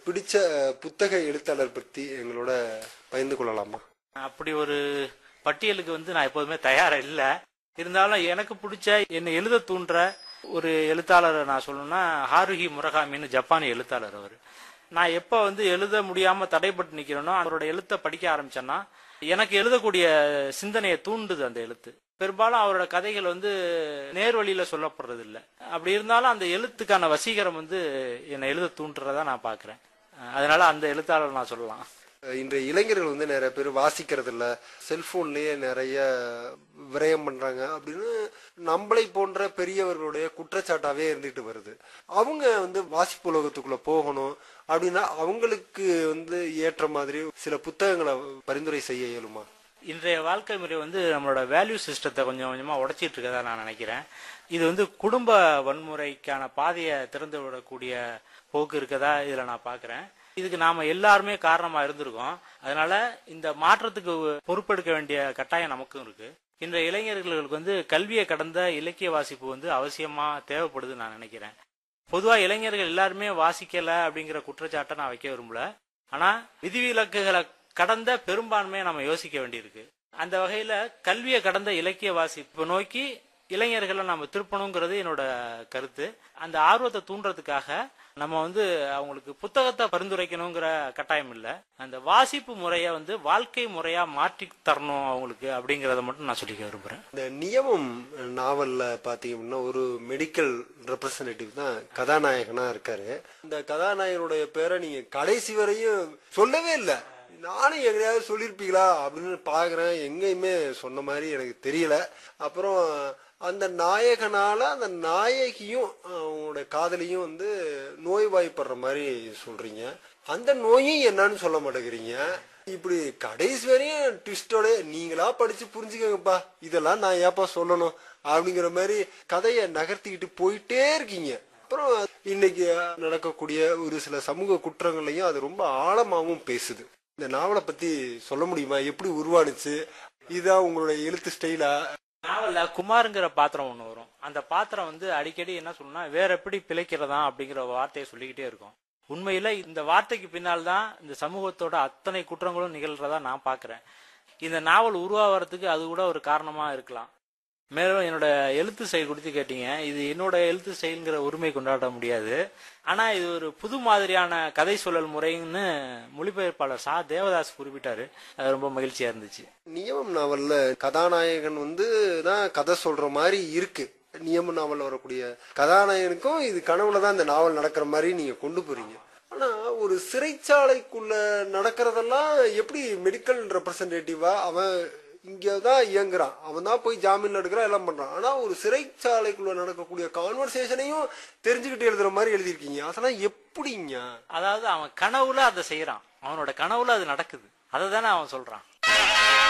பிடிச்ச புத்தக எழுத்தாளர் பத்தி எங்களோட பகிர்ந்து கொள்ளலாமா அப்படி ஒரு பட்டியலுக்கு வந்து நான் எப்போதுமே தயாரா இல்லை இருந்தாலும் எனக்கு பிடிச்ச என்னை எழுத தூண்டுற ஒரு எழுத்தாளரை நான் சொல்லணும்னா ஹாருஹி முரகாமின்னு ஜப்பானிய எழுத்தாளர் அவர் நான் எப்போ வந்து எழுத முடியாம தடைப்பட்டு நிக்கிறேனோ அவரோட எழுத்தை படிக்க ஆரம்பிச்சேன்னா எனக்கு எழுதக்கூடிய சிந்தனையை தூண்டுது அந்த எழுத்து பெரும்பாலும் அவரோட கதைகள் வந்து நேர்வழியில சொல்லப்படுறது இல்லை அப்படி இருந்தாலும் அந்த எழுத்துக்கான வசீகரம் வந்து என்னை எழுத தூண்டுறதா நான் பார்க்கிறேன் அதனால அந்த எழுத்தாளர் நான் சொல்லலாம் இன்றைய இளைஞர்கள் வந்து நிறைய பேர் வாசிக்கிறது இல்ல செல்போன்லயே நிறைய விரயம் பண்றாங்க அப்படின்னு நம்மளை போன்ற பெரியவர்களுடைய குற்றச்சாட்டாவே இருந்துட்டு வருது அவங்க வந்து வாசிப்பு உலகத்துக்குள்ள போகணும் அப்படின்னா அவங்களுக்கு வந்து ஏற்ற மாதிரி சில புத்தகங்களை பரிந்துரை செய்ய இயலுமா இன்றைய வாழ்க்கை முறை வந்து நம்மளோட வேல்யூ சிஸ்டத்தை கொஞ்சம் கொஞ்சமா உடைச்சிட்டு இருக்கதா நான் நினைக்கிறேன் இது வந்து குடும்ப வன்முறைக்கான பாதையை திறந்து விடக்கூடிய போக்கு இருக்கதா இதுல நான் பாக்குறேன் இதுக்கு நாம எல்லாருமே காரணமா இருந்திருக்கோம் அதனால இந்த மாற்றத்துக்கு பொறுப்பெடுக்க வேண்டிய கட்டாயம் நமக்கும் இருக்கு இன்றைய இளைஞர்களுக்கு வந்து கல்வியை கடந்த இலக்கிய வாசிப்பு வந்து அவசியமா தேவைப்படுதுன்னு நான் நினைக்கிறேன் பொதுவா இளைஞர்கள் எல்லாருமே வாசிக்கல அப்படிங்கிற குற்றச்சாட்டை நான் வைக்க விரும்பல ஆனா விதிவிலக்குகளை கடந்த பெரும்பான்மையை நம்ம யோசிக்க வேண்டியிருக்கு அந்த வகையில கல்வியை கடந்த இலக்கிய வாசிப்பு நோக்கி இளைஞர்களை நம்ம திருப்பணுங்கிறது என்னோட கருத்து அந்த ஆர்வத்தை தூண்டுறதுக்காக நம்ம வந்து அவங்களுக்கு புத்தகத்தை பரிந்துரைக்கணுங்கிற கட்டாயம் இல்லை அந்த வாசிப்பு முறையை வந்து வாழ்க்கை முறையா மாற்றி தரணும் அவங்களுக்கு அப்படிங்கறத மட்டும் நான் சொல்லிக்க விரும்புறேன் இந்த நியமம் நாவல்ல பாத்தீங்கன்னா ஒரு மெடிக்கல் ரெப்ரசன்டேட்டிவ் தான் கதாநாயகனா இருக்காரு இந்த கதாநாயகனுடைய பேரை நீங்க கடைசி வரையும் சொல்லவே இல்லை நானும் எங்கேயாவது சொல்லியிருப்பீங்களா அப்படின்னு பாக்குறேன் எங்கேயுமே சொன்ன மாதிரி எனக்கு தெரியல அப்புறம் அந்த நாயகனால அந்த நாயகியும் அவங்களுடைய காதலியும் வந்து நோய்வாய்ப்படுற மாதிரி சொல்றீங்க அந்த நோயும் என்னன்னு சொல்ல மாட்டேங்கிறீங்க இப்படி கடைசி வரையும் ட்விஸ்டோட நீங்களா படிச்சு புரிஞ்சுக்கங்கப்பா இதெல்லாம் நான் ஏப்பா சொல்லணும் அப்படிங்கிற மாதிரி கதையை நகர்த்திக்கிட்டு போயிட்டே இருக்கீங்க அப்புறம் இன்னைக்கு நடக்கக்கூடிய ஒரு சில சமூக குற்றங்களையும் அது ரொம்ப ஆழமாவும் பேசுது இந்த நாவலை பத்தி சொல்ல முடியுமா எப்படி உருவானுச்சு இதுதான் உங்களுடைய எழுத்து ஸ்டைலா நாவல்ல குமாருங்கிற பாத்திரம் ஒண்ணு வரும் அந்த பாத்திரம் வந்து அடிக்கடி என்ன சொல்லணும்னா வேற எப்படி பிழைக்கிறதா அப்படிங்கிற வார்த்தையை சொல்லிக்கிட்டே இருக்கும் உண்மையில இந்த வார்த்தைக்கு பின்னால் தான் இந்த சமூகத்தோட அத்தனை குற்றங்களும் நிகழ்றதா நான் பாக்குறேன் இந்த நாவல் உருவாகிறதுக்கு அது கூட ஒரு காரணமா இருக்கலாம் மேலும் என்னோட எழுத்து செயல் குறித்து கேட்டீங்க இது என்னோட எழுத்து செயல்ங்கிற உரிமை கொண்டாட முடியாது ஆனா இது ஒரு புது மாதிரியான கதை சொல்லல் முறைன்னு மொழிபெயர்ப்பாளர் சா தேவதாஸ் குறிப்பிட்டாரு அது ரொம்ப மகிழ்ச்சியா இருந்துச்சு நியமம் நாவல்ல கதாநாயகன் வந்து தான் கதை சொல்ற மாதிரி இருக்கு நியம நாவல்ல வரக்கூடிய கதாநாயகனுக்கும் இது கனவுல தான் இந்த நாவல் நடக்கிற மாதிரி நீங்க கொண்டு போறீங்க ஆனா ஒரு சிறைச்சாலைக்குள்ள நடக்கிறதெல்லாம் எப்படி மெடிக்கல் ரெப்ரசன்டேட்டிவா அவன் இங்கதான் இயங்குறான் அவன் தான் போய் ஜாமீன்ல எடுக்கிறான் எல்லாம் பண்றான் ஆனா ஒரு சிறைச்சாலைக்குள்ள நடக்கக்கூடிய கான்வர்சேஷனையும் தெரிஞ்சுக்கிட்டு எழுதுற மாதிரி எழுதியிருக்கீங்க அதெல்லாம் எப்படிங்க அதாவது அவன் கனவுல அதை செய்யறான் அவனோட கனவுல அது நடக்குது அதை தானே அவன் சொல்றான்